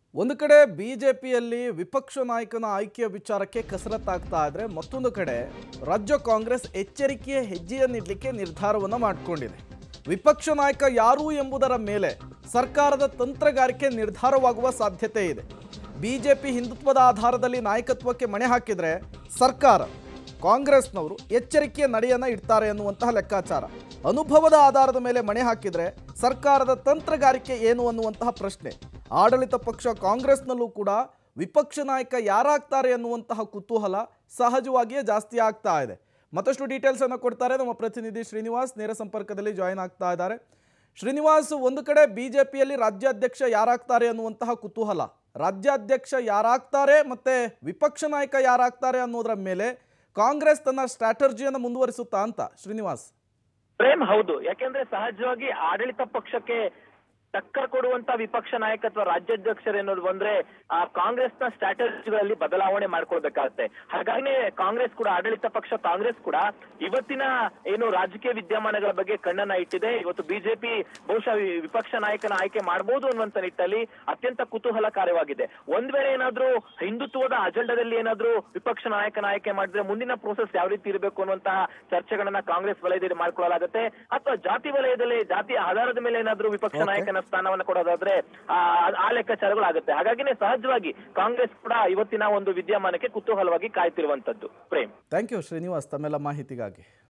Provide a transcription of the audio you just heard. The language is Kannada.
ಒಂದು ಕಡೆ ಬಿಜೆಪಿಯಲ್ಲಿ ವಿಪಕ್ಷ ನಾಯಕನ ಆಯ್ಕೆಯ ವಿಚಾರಕ್ಕೆ ಕಸರತ್ತಾಗ್ತಾ ಇದ್ರೆ ಮತ್ತೊಂದು ಕಡೆ ರಾಜ್ಯ ಕಾಂಗ್ರೆಸ್ ಎಚ್ಚರಿಕೆಯ ಹೆಜ್ಜೆಯನ್ನಿಡಲಿಕ್ಕೆ ನಿರ್ಧಾರವನ್ನು ಮಾಡಿಕೊಂಡಿದೆ ವಿಪಕ್ಷ ನಾಯಕ ಯಾರು ಎಂಬುದರ ಮೇಲೆ ಸರ್ಕಾರದ ತಂತ್ರಗಾರಿಕೆ ನಿರ್ಧಾರವಾಗುವ ಸಾಧ್ಯತೆ ಇದೆ ಬಿಜೆಪಿ ಹಿಂದುತ್ವದ ಆಧಾರದಲ್ಲಿ ನಾಯಕತ್ವಕ್ಕೆ ಮಣೆ ಹಾಕಿದ್ರೆ ಸರ್ಕಾರ ಕಾಂಗ್ರೆಸ್ನವರು ಎಚ್ಚರಿಕೆಯ ನಡೆಯನ್ನ ಇಡ್ತಾರೆ ಅನ್ನುವಂತಹ ಲೆಕ್ಕಾಚಾರ ಅನುಭವದ ಆಧಾರದ ಮೇಲೆ ಮಣೆ ಹಾಕಿದ್ರೆ ಸರ್ಕಾರದ ತಂತ್ರಗಾರಿಕೆ ಏನು ಅನ್ನುವಂತಹ ಪ್ರಶ್ನೆ ಆಡಳಿತ ಪಕ್ಷ ಕಾಂಗ್ರೆಸ್ನಲ್ಲೂ ಕೂಡ ವಿಪಕ್ಷ ನಾಯಕ ಯಾರಾಗ್ತಾರೆ ಅನ್ನುವಂತಹ ಕುತೂಹಲ ಸಹಜವಾಗಿಯೇ ಜಾಸ್ತಿ ಆಗ್ತಾ ಇದೆ ಮತ್ತಷ್ಟು ಡೀಟೇಲ್ಸ್ ಅನ್ನು ಕೊಡ್ತಾರೆ ನಮ್ಮ ಪ್ರತಿನಿಧಿ ಶ್ರೀನಿವಾಸ್ ನೇರ ಸಂಪರ್ಕದಲ್ಲಿ ಜಾಯಿನ್ ಆಗ್ತಾ ಇದ್ದಾರೆ ಶ್ರೀನಿವಾಸ್ ಒಂದು ಕಡೆ ಬಿಜೆಪಿಯಲ್ಲಿ ರಾಜ್ಯಾಧ್ಯಕ್ಷ ಯಾರಾಗ್ತಾರೆ ಅನ್ನುವಂತಹ ಕುತೂಹಲ ರಾಜ್ಯಾಧ್ಯಕ್ಷ ಯಾರಾಗ್ತಾರೆ ಮತ್ತೆ ವಿಪಕ್ಷ ನಾಯಕ ಯಾರಾಗ್ತಾರೆ ಅನ್ನೋದರ ಮೇಲೆ ಕಾಂಗ್ರೆಸ್ ತನ್ನ ಸ್ಟ್ರಾಟರ್ಜಿಯನ್ನು ಮುಂದುವರಿಸುತ್ತಾ ಅಂತ ಶ್ರೀನಿವಾಸ್ ಪ್ರೇಮ್ ಹೌದು ಯಾಕೆಂದ್ರೆ ಸಹಜವಾಗಿ ಆಡಳಿತ ಪಕ್ಷಕ್ಕೆ ಟಕ್ಕರ್ ಕೊಡುವಂತ ವಿಪಕ್ಷ ನಾಯಕತ್ವ ರಾಜ್ಯಾಧ್ಯಕ್ಷರು ಎನ್ನುವುದು ಬಂದ್ರೆ ಆ ಕಾಂಗ್ರೆಸ್ನ ಸ್ಟ್ರಾಟಜಿಗಳಲ್ಲಿ ಬದಲಾವಣೆ ಮಾಡ್ಕೊಳ್ಬೇಕಾಗತ್ತೆ ಹಾಗಾಗಿ ಕಾಂಗ್ರೆಸ್ ಕೂಡ ಆಡಳಿತ ಪಕ್ಷ ಕಾಂಗ್ರೆಸ್ ಕೂಡ ಇವತ್ತಿನ ಏನು ರಾಜಕೀಯ ವಿದ್ಯಮಾನಗಳ ಬಗ್ಗೆ ಕಣ್ಣನ್ನ ಇಟ್ಟಿದೆ ಇವತ್ತು ಬಿಜೆಪಿ ಬಹುಶಃ ವಿ- ವಿಪಕ್ಷ ನಾಯಕನ ಆಯ್ಕೆ ಮಾಡಬಹುದು ಅನ್ನುವಂತ ನಿಟ್ಟಲ್ಲಿ ಅತ್ಯಂತ ಕುತೂಹಲಕಾರವಾಗಿದೆ ಒಂದ್ ವೇಳೆ ಏನಾದ್ರೂ ಹಿಂದುತ್ವದ ಅಜೆಂಡಾದಲ್ಲಿ ಏನಾದ್ರೂ ವಿಪಕ್ಷ ನಾಯಕನ ಆಯ್ಕೆ ಮಾಡಿದ್ರೆ ಮುಂದಿನ ಪ್ರೋಸೆಸ್ ಯಾವ ರೀತಿ ಇರಬೇಕು ಅನ್ನುವಂತಹ ಚರ್ಚೆಗಳನ್ನ ಕಾಂಗ್ರೆಸ್ ವಲಯದಲ್ಲಿ ಮಾಡ್ಕೊಳ್ಳಲಾಗುತ್ತೆ ಅಥವಾ ಜಾತಿ ವಲಯದಲ್ಲಿ ಜಾತಿಯ ಆಧಾರದ ಮೇಲೆ ಏನಾದ್ರೂ ವಿಪಕ್ಷ Okay. ನಾಯಕನ ಸ್ಥಾನವನ್ನ ಕೊಡೋದಾದ್ರೆ ಆ ಆ ಲೆಕ್ಕಾಚಾರಗಳು ಆಗುತ್ತೆ ಹಾಗಾಗಿನೇ ಸಹಜವಾಗಿ ಕಾಂಗ್ರೆಸ್ ಕೂಡ ಇವತ್ತಿನ ಒಂದು ವಿದ್ಯಮಾನಕ್ಕೆ ಕುತೂಹಲವಾಗಿ ಕಾಯ್ತಿರುವಂತದ್ದು ಪ್ರೇಮ್ ಥ್ಯಾಂಕ್ ಯು ಶ್ರೀನಿವಾಸ್ ತಮ್ಮೆಲ್ಲ ಮಾಹಿತಿಗಾಗಿ